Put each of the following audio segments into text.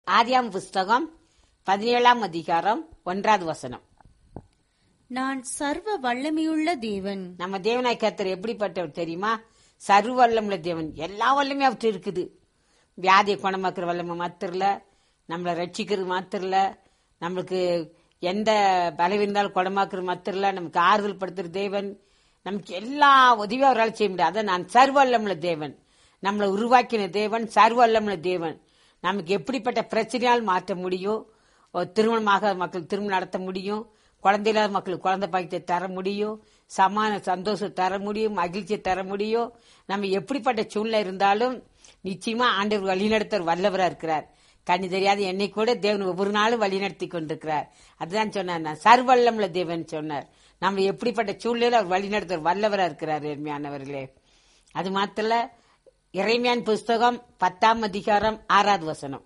ஆதியாம் புஸ்தகம் பதினேழாம் அதிகாரம் ஒன்றாவது வசனம் நான் சர்வ வல்லமையுள்ள தேவன் நம்ம தேவனாய் கர்த்தர் எப்படிப்பட்டவர் தெரியுமா சர்வ வல்லமுள்ள தேவன் எல்லா வல்லமே அவற்று இருக்குது வியாதியை குணமாக்குற வல்லமை மாத்திரல நம்மளை ரட்சிக்கிறது மாத்திரல நம்மளுக்கு எந்த பலவீனம் இருந்தாலும் குணமாக்குறது மாத்திரல நமக்கு ஆறுதல் படுத்துற தேவன் நமக்கு எல்லா உதவியும் அவரால் செய்ய முடியாது அதான் நான் சர்வ வல்லமுள்ள தேவன் நம்மளை உருவாக்கின தேவன் சர்வ வல்லமுள்ள தேவன் நமக்கு எப்படிப்பட்ட பிரச்சனையால் மாற்ற முடியும் ஒரு திருமணமாக மக்கள் திருமணம் நடத்த முடியும் குழந்தை இல்லாத மக்களுக்கு குழந்தை பாக்கியத்தை தர முடியும் சமான சந்தோஷம் தர முடியும் மகிழ்ச்சியை தர முடியும் நம்ம எப்படிப்பட்ட சூழ்நிலை இருந்தாலும் நிச்சயமா ஆண்டவர் வழிநடத்தர் வல்லவரா இருக்கிறார் கண்ணி தெரியாத என்னை கூட தேவன் ஒவ்வொரு நாளும் வழிநடத்தி கொண்டிருக்கிறார் அதுதான் சொன்னார் நான் சர்வல்லமுள்ள தேவன் சொன்னார் நம்ம எப்படிப்பட்ட சூழ்நிலையில அவர் வழிநடத்தர் வல்லவரா இருக்கிறார் எருமையானவர்களே அது மாத்திர இறைமையான் புஸ்தகம் பத்தாம் அதிகாரம் ஆறாவது வசனம்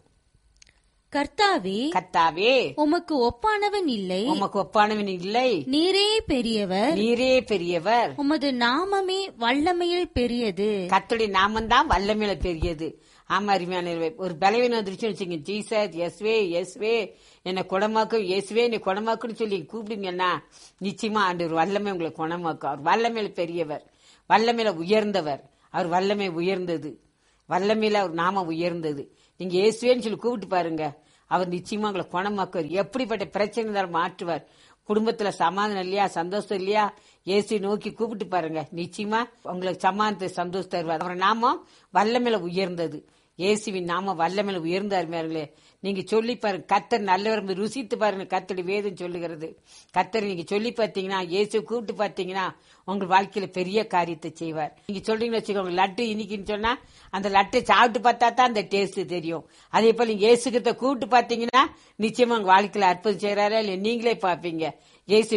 கர்த்தாவே கத்தாவே உமக்கு ஒப்பானவன் இல்லை உமக்கு ஒப்பானவன் இல்லை நீரே பெரியவர் நீரே பெரியவர் உமது நாமமே வல்லமையில் பெரியது கத்துடைய நாமந்தான் வல்லமையில பெரியது ஆமா அருமையான ஒரு பலவீனம் வந்துருச்சுன்னு வச்சுங்க ஜீசஸ் எஸ்வே எஸ்வே என்னை குணமாக்கும் இயேசுவே என்னை குணமாக்குன்னு சொல்லி கூப்பிடுங்கன்னா நிச்சயமா ஆண்டு ஒரு வல்லமை உங்களை குணமாக்கும் அவர் வல்லமையில பெரியவர் வல்லமையில உயர்ந்தவர் அவர் வல்லமை உயர்ந்தது வல்லமையில அவர் நாம உயர்ந்தது நீங்க இயேசுவேன்னு சொல்லி கூப்பிட்டு பாருங்க அவர் நிச்சயமா உங்களை குணமாக்குவார் எப்படிப்பட்ட பிரச்சனை இருந்தாலும் மாற்றுவார் குடும்பத்துல சமாதானம் இல்லையா சந்தோஷம் இல்லையா இயேசு நோக்கி கூப்பிட்டு பாருங்க நிச்சயமா உங்களுக்கு சமாதானத்தை சந்தோஷம் தருவார் அவர் நாமம் வல்லமையில உயர்ந்தது இயேசுவின் நாம வல்லமையில உயர்ந்த அருமையார்களே நீங்க சொல்லி பாருங்க கத்தர் நல்லவர் ருசித்து பாருங்க கத்தடி வேதம் சொல்லுகிறது கத்தர் நீங்க சொல்லி பார்த்தீங்கன்னா இயேசு கூப்பிட்டு பார்த்தீங்கன்னா உங்க வாழ்க்கையில பெரிய காரியத்தை செய்வார் நீங்க சொல்றீங்கன்னு வச்சுக்கோங்க லட்டு இனிக்குன்னு சொன்னா அந்த லட்டு சாப்பிட்டு பார்த்தா தான் அந்த டேஸ்ட் தெரியும் அதே போல நீங்க இயேசுகிட்ட கூப்பிட்டு பார்த்தீங்கன்னா நிச்சயமா உங்க வாழ்க்கையில அற்புதம் செய்யறாரா இல்ல நீங்களே பாப்பீங்க இயேசு